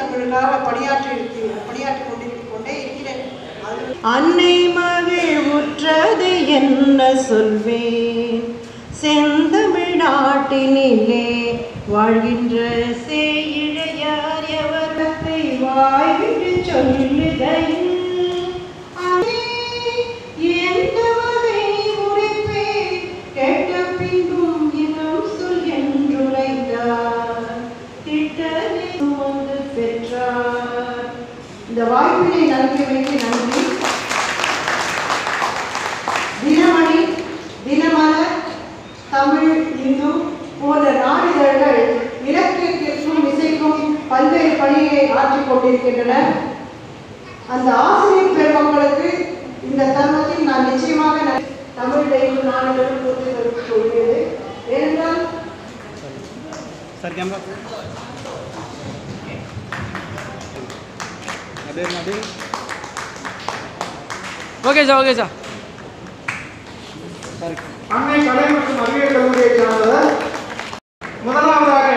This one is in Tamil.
உங்களுக்காக பணியாற்றி இருக்கிறேன் பணியாற்றி கொண்டிருக்க கொண்டே இருக்கிறேன் அது அன்னை மகள் உற்றது என்ன சொல்வேன் செந்தமிழ் நாட்டினிலே வாழ்கின்ற சேயிழையார் எவரத்தை வாய்விட்டு சொல்லுகையில் அடே, எந்த வகை உரைப்பே கேட்ட பின்பும் இன்னும் சொல் என்றுரைத்தார் திட்டனை சுமந்து பெற்றார் இந்த வாய்ப்பினை நல்கியமைக்கு நன்றி தினமணி தினமலர் தமிழ் இந்து போன்ற நாளிதழ்கள் இலக்கியத்திற்கும் இசைக்கும் பல்வேறு பணியை ஆற்றிக் கொண்டிருக்கின்றன அந்த ஆசிரியர் பெருமக்களுக்கு இந்த தருணத்தில் நான் நிச்சயமாக நன்றி- தமிழ் தெய்வ நாடுகளும் கூட்டி தெரிவித்துக் கொள்கிறது ஏனென்றால் सर कैमरा अबे अबे okay sir okay sir sir அன்னை கலை மற்றும் அறிவியல் கல்லூரியை சார்ந்தவர் முதலாவதாக